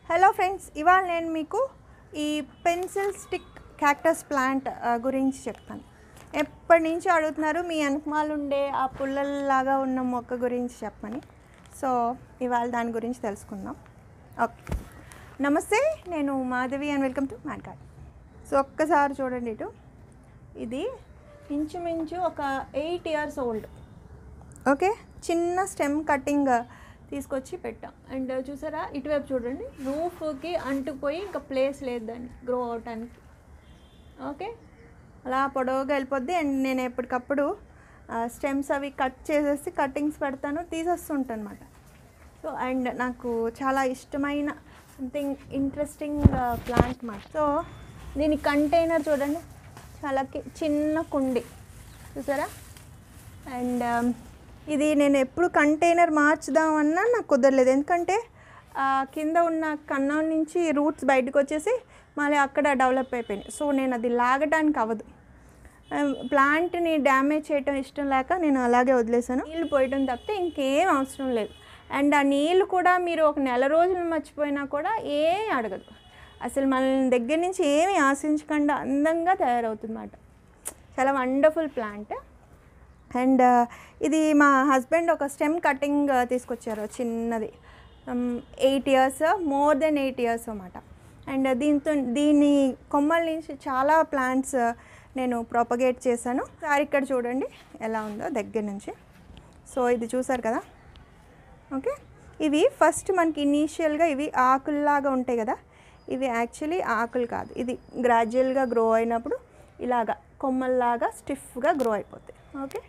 hello friends ఇవాళ నేను మీకు ఈ పెన్సిల్ స్టిక్ క్యాక్టస్ ప్లాంట్ ఆ, గురించి చెప్తాను ఎప్పటి నుంచి అడుగుతున్నారు మీ వెనకమాలు ఉండే ఆ పుల్లల్లాగా ఉన్న మొక్క గురించి చెప్పమని సో ఇవాళ దాని గురించి తెలుసుకుందాం ఓకే నమస్తే నేను Madhavi and welcome to man card so ఒక్కసారి చూడండి ఇటు ఇది ఇంచుమించు ఒక ఎయిట్ ఇయర్స్ ఓల్డ్ ఓకే చిన్న స్టెమ్ కటింగ్ తీసుకొచ్చి పెట్టాం అండ్ చూసారా ఇటువైపు చూడండి రూఫ్కి అంటుకుపోయి ఇంకా ప్లేస్ లేదు దాన్ని గ్రో అవటానికి ఓకే అలా పొడవుగా వెళ్ళిపోద్ది అండ్ నేను ఎప్పటికప్పుడు స్టెమ్స్ అవి కట్ చేసేసి కటింగ్స్ పెడతాను తీసేస్తుంటాను అనమాట సో అండ్ నాకు చాలా ఇష్టమైన సంథింగ్ ఇంట్రెస్టింగ్ ప్లాంట్ మాట సో దీని కంటైనర్ చూడండి చాలా కి- చిన్న కుండి చూసారా అండ్ ఇది నేను ఎప్పుడు కంటైనర్ మార్చుదామన్నా నాకు కుదరలేదు ఎందుకంటే ఆ, కింద ఉన్న కన్నం నుంచి రూట్స్ బయటకు వచ్చేసి మళ్ళీ అక్కడ డెవలప్ అయిపోయినాయి సో నేను అది లాగడానికి అవ్వదు ప్లాంట్ని డ్యామేజ్ చేయటం ఇష్టం లేక నేను అలాగే వదిలేసాను నీళ్ళు పోయడం తప్పితే ఇంకేం అవసరం లేదు అండ్ ఆ నీళ్ళు కూడా మీరు ఒక నెల రోజులు మర్చిపోయినా కూడా ఏం అడగదు అసలు మన దగ్గర నుంచి ఏమి ఆశించకుండా అందంగా తయారవుతుంది అన్నమాట చాలా వండర్ఫుల్ ప్లాంట్ అండ్ ఇది మా హస్బెండ్ ఒక స్టెమ్ కటింగ్ తీసుకొచ్చారు చిన్నది eight years more than eight years అన్నమాట అండ్ దీంతో దీని కొమ్మల నుంచి చాలా ప్లాంట్స్ నేను ప్రొపగేట్ చేశాను సార్ ఇక్కడ చూడండి ఎలా ఉందో దగ్గర నుంచి సో ఇది చూసారు కదా ఓకే ఇవి ఫస్ట్ మనకి ఇనీషియల్గా ఇవి ఆకుల్లాగా ఉంటాయి కదా ఇవి యాక్చువల్లీ ఆకులు కాదు ఇది గ్రాడ్యువల్గా గ్రో అయినప్పుడు ఇలాగా కొమ్మల్లాగా స్టిఫ్గా గ్రో అయిపోతాయి ఓకే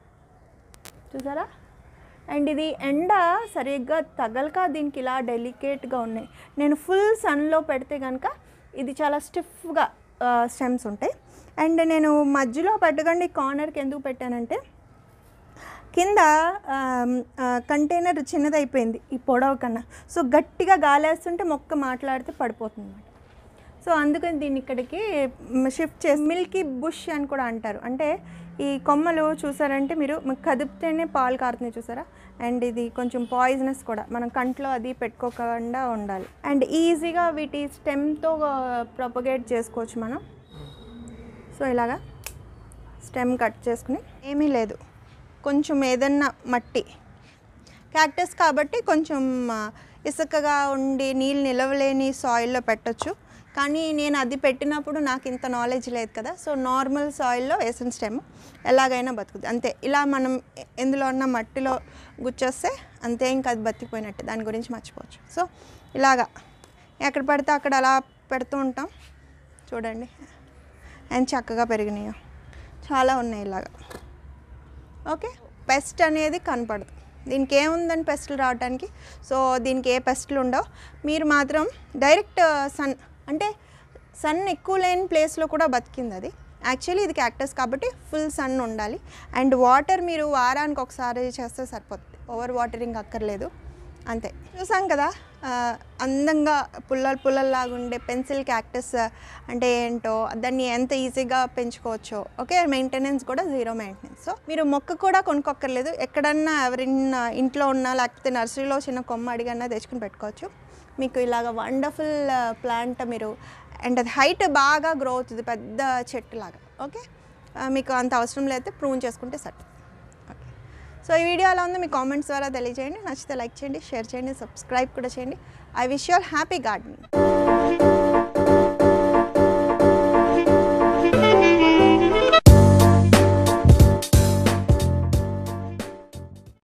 చూసారా అండ్ ఇది ఎండ సరిగ్గా తగలక దీనికి ఇలా డెలికేట్గా ఉన్నాయి నేను ఫుల్ సన్లో పెడితే కనుక ఇది చాలా స్టిఫ్గా స్టెమ్స్ ఉంటాయి అండ్ నేను మధ్యలో పెట్టకండి కార్నర్కి ఎందుకు పెట్టానంటే కింద కంటైనర్ చిన్నదైపోయింది ఈ పొడవు కన్నా సో గట్టిగా గాలేస్తుంటే మొక్క మాట్లాడితే పడిపోతుంది అనమాట సో అందుకని దీన్ని ఇక్కడికి షిఫ్ట్ చేసి మిల్కీ బుష్ అని కూడా అంటారు అంటే ఈ కొమ్మలు చూసారంటే మీరు మీకు కదిపితేనే పాలు కారుతున్నాయి చూసారా అండ్ ఇది కొంచెం పాయిజనస్ కూడా మనం కంట్లో అది పెట్టుకోకుండా ఉండాలి అండ్ ఈజీగా వీటి స్టెమ్తో ప్రొపగేట్ చేసుకోవచ్చు మనం సో ఇలాగా స్టెమ్ కట్ చేసుకుని ఏమీ లేదు కొంచెం ఏదన్నా మట్టి క్యాక్టస్ కాబట్టి కొంచెం ఆ, ఇసుకగా ఉండి నీళ్ళు నిలవలేని సాయిల్లో పెట్టొచ్చు కానీ నేను అది పెట్టినప్పుడు నాకు ఇంత నాలెడ్జ్ లేదు కదా సో నార్మల్ సాయిల్లో వేసిన స్టెమ్ ఎలాగైనా బతుకుతుంది అంతే ఇలా మనం ఎ- ఎందులో ఉన్న మట్టిలో గుచ్చేస్తే అంతే ఇంకా అది బతికిపోయినట్టే దాని గురించి మర్చిపోవచ్చు సో ఇలాగా ఎక్కడ పడితే అక్కడ అలా పెడుతూ ఉంటాం చూడండి అండ్ చక్కగా పెరిగినాయి చాలా ఉన్నాయి ఇలాగా ఓకే పెస్ట్ అనేది కనపడదు దీనికి ఏముందని పెస్టులు రావడానికి సో దీనికి ఏ పెస్టులు ఉండవు మీరు మాత్రం డైరెక్ట్ సన్ అంటే సన్ ఎక్కువ లేని ప్లేస్లో కూడా బతికింది అది యాక్చువల్లీ ఇది క్యాక్టస్ కాబట్టి ఫుల్ సన్ ఉండాలి అండ్ వాటర్ మీరు వారానికి ఒకసారి చేస్తే సరిపోతుంది ఓవర్ వాటరింగ్ అక్కర్లేదు అంతే చూసాం కదా ఆ, అందంగా పుల్లలు పుల్లల్లాగా ఉండే పెన్సిల్ క్యాక్టస్ అంటే ఏంటో దాన్ని ఎంత ఈజీగా పెంచుకోవచ్చో ఓకే మెయింటెనెన్స్ కూడా జీరో మెయింటెనెన్స్ సో మీరు మొక్క కూడా కొనుక్కోక్కర్లేదు ఎక్కడన్నా ఎవరైనా ఇంట్లో ఉన్నా లేకపోతే నర్సరీలో చిన్న కొమ్మ అడిగన్నా తెచ్చుకుని పెట్టుకోవచ్చు మీకు ఇలాగ వండర్ఫుల్ ప్లాంట్ మీరు అండ్ అది హైట్ బాగా గ్రో అవుతుంది పెద్ద చెట్టు లాగా ఓకే ఆ, మీకు అంత అవసరం లేకపోతే ప్రూవ్ చేసుకుంటే సరి ఓకే సో ఈ వీడియో ఎలా ఉందో మీ కామెంట్స్ ద్వారా తెలియజేయండి నచ్చితే లైక్ చేయండి షేర్ చేయండి సబ్స్క్రైబ్ కూడా చేయండి I wish your happy gardening